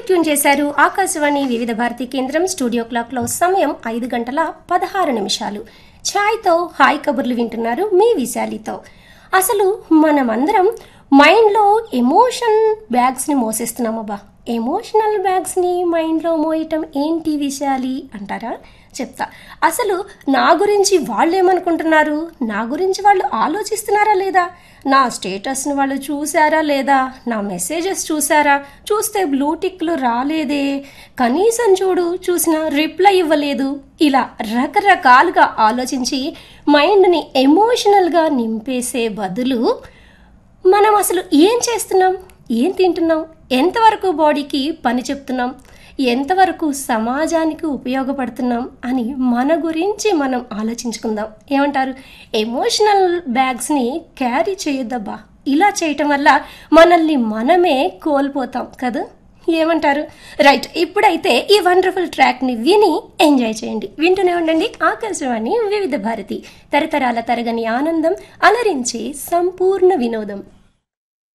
tune చేశారు ఆకాశవాణి వివిధ భారతి కేంద్రం స్టూడియో క్లాక్ లో సమయం ఐదు గంటల పదహారు నిమిషాలు ఛాయ్తో హాయ్ కబుర్లు వింటున్నారు మీ విశాలితో అసలు మనమందరం మైండ్లో ఎమోషన్ బ్యాగ్స్ని మోసేస్తున్నామబ్బా ఎమోషనల్ బ్యాగ్స్ని మైండ్లో మోయటం ఏంటి విశాలి అంటారా చెప్తా అసలు నా గురించి వాళ్ళు ఏమనుకుంటున్నారు నా గురించి వాళ్ళు ఆలోచిస్తున్నారా లేదా నా స్టేటస్ని వాళ్ళు చూసారా లేదా నా మెసేజెస్ చూసారా చూస్తే బ్లూటిక్లు రాలేదే కనీసం చూడు చూసిన రిప్లై ఇవ్వలేదు ఇలా రకరకాలుగా ఆలోచించి మైండ్ని ఎమోషనల్గా నింపేసే బదులు మనం అసలు ఏం చేస్తున్నాం ఏం తింటున్నాం ఎంతవరకు బాడీకి పని చెప్తున్నాం ఎంతవరకు సమాజానికి ఉపయోగపడుతున్నాం అని మన గురించి మనం ఆలోచించుకుందాం ఏమంటారు ఎమోషనల్ బ్యాగ్స్ని క్యారీ చేయొద్దబ్బా ఇలా చేయటం వల్ల మనల్ని మనమే కోల్పోతాం కదా ఏమంటారు రైట్ ఇప్పుడైతే ఈ వండర్ఫుల్ ట్రాక్ని విని ఎంజాయ్ చేయండి వింటూనే ఉండండి ఆకాశవాణి వివిధ భారతి తరతరాల తరగని ఆనందం అలరించే సంపూర్ణ వినోదం